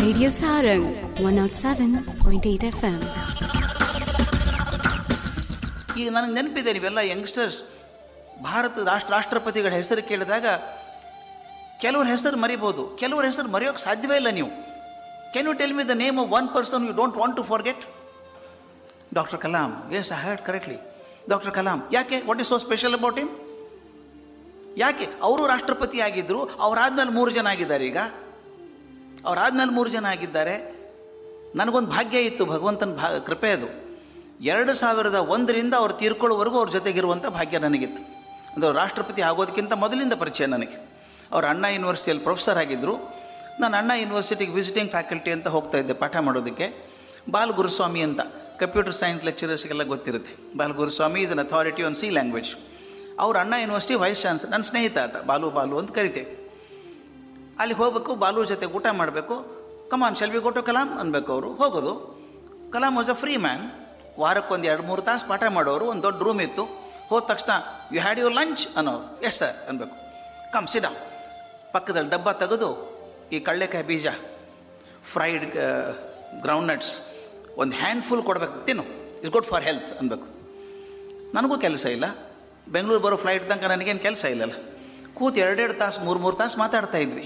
Radio Sarang 107.8 FM. ಈಗ ನನಗೆ ನೆನಪಿದೆ ನೀವೆಲ್ಲ ಯಂಗ್ಸ್ಟರ್ಸ್ ಭಾರತದ ರಾಷ್ಟ್ರ ರಾಷ್ಟ್ರಪತಿಗಳ ಹೆಸರು ಕೇಳಿದಾಗ ಕೆಲವ್ರ ಹೆಸರು ಮರಿಬೋದು ಕೆಲವ್ರ ಹೆಸರು ಮರೆಯೋಕ್ಕೆ ಸಾಧ್ಯವೇ ಇಲ್ಲ ನೀವು can you tell me the name of one person you don't want to forget doctor Kalam yes I heard correctly doctor Kalam ಯಾಕೆ what is so special about him ಯಾಕೆ ಅವರು ರಾಷ್ಟ್ರಪತಿ ಆಗಿದ್ದರು ಅವರಾದ್ಮೇಲೆ ಮೂರು ಜನ ಆಗಿದ್ದಾರೆ ಈಗ ಅವರಾದ್ಮೇಲೆ ಮೂರು ಜನ ಆಗಿದ್ದಾರೆ ನನಗೊಂದು ಭಾಗ್ಯ ಇತ್ತು ಭಗವಂತನ ಭಾ ಕೃಪೆ ಅದು ಎರಡು ಸಾವಿರದ ಒಂದರಿಂದ ಅವ್ರು ತೀರ್ಕೊಳ್ಳೋವರೆಗೂ ಅವ್ರ ಜೊತೆಗಿರುವಂಥ ಭಾಗ್ಯ ನನಗಿತ್ತು ಅಂದರೆ ರಾಷ್ಟ್ರಪತಿ ಆಗೋದಕ್ಕಿಂತ ಮೊದಲಿಂದ ಪರಿಚಯ ನನಗೆ ಅವ್ರು ಅಣ್ಣಾ ಯೂನಿವರ್ಸಿಟಿಯಲ್ಲಿ ಪ್ರೊಫೆಸರ್ ಆಗಿದ್ದರು ನಾನು ಅಣ್ಣಾ ಯೂನಿವರ್ಸಿಟಿಗೆ ವಿಸಿಟಿಂಗ್ ಫ್ಯಾಕಲ್ಟಿ ಅಂತ ಹೋಗ್ತಾ ಇದ್ದೆ ಪಾಠ ಮಾಡೋದಕ್ಕೆ ಬಾಲ್ ಗುರುಸ್ವಾಮಿ ಅಂತ ಕಂಪ್ಯೂಟರ್ ಸೈನ್ಸ್ ಲೆಕ್ಚರರ್ಸ್ಗೆಲ್ಲ ಗೊತ್ತಿರುತ್ತೆ Bal Guruswamy is an authority on C language ಅವ್ರು ಅಣ್ಣಾ ಯೂನಿವರ್ಸಿಟಿ ವೈಸ್ ಚಾನ್ಸಲರ್ ನನ್ನ ಸ್ನೇಹಿತ ಆತ ಬಾಲು ಬಾಲು ಅಂತ ಕರಿತೇವೆ ಅಲ್ಲಿ ಹೋಗ್ಬೇಕು ಬಾಲು ಜೊತೆ ಊಟ ಮಾಡಬೇಕು ಕಮಾನ್ ಶೆಲ್ವಿ ಕೊಟ್ಟು ಕಲಾಂ ಅನ್ಬೇಕು ಅವರು ಹೋಗೋದು Kalam was a free man ವಾರಕ್ಕೊಂದು ಎರಡು ಮೂರು ತಾಸು ಪಾಠ ಮಾಡೋರು ಒಂದು ದೊಡ್ಡ ರೂಮ್ ಇತ್ತು ಹೋದ ತಕ್ಷಣ ಯು ಹ್ಯಾಡ್ ಯು ಲಂಚ್ ಅನ್ನೋರು ಎಸ್ ಸರ್ ಅನ್ಬೇಕು ಕಮ್ ಸಿಡ ಪಕ್ಕದಲ್ಲಿ ಡಬ್ಬ ತೆಗೆದು ಈ ಕಳ್ಳೆಕಾಯಿ ಬೀಜ ಫ್ರೈಡ್ ಗ್ರೌಂಡ್ ನಟ್ಸ್ ಒಂದು ಹ್ಯಾಂಡ್ಫುಲ್ ಕೊಡಬೇಕು ತಿನ್ನು ಇಸ್ ಗುಡ್ ಫಾರ್ ಹೆಲ್ತ್ ಅನ್ಬೇಕು ನನಗೂ ಕೆಲಸ ಇಲ್ಲ ಬೆಂಗಳೂರು ಬರೋ ಫ್ಲೈಟ್ ತನಕ ನನಗೇನು ಕೆಲಸ ಇಲ್ಲಲ್ಲ ಕೂತು ಎರಡೆರಡು ತಾಸು ಮೂರು ಮೂರು ತಾಸು ಮಾತಾಡ್ತಾ ಇದ್ವಿ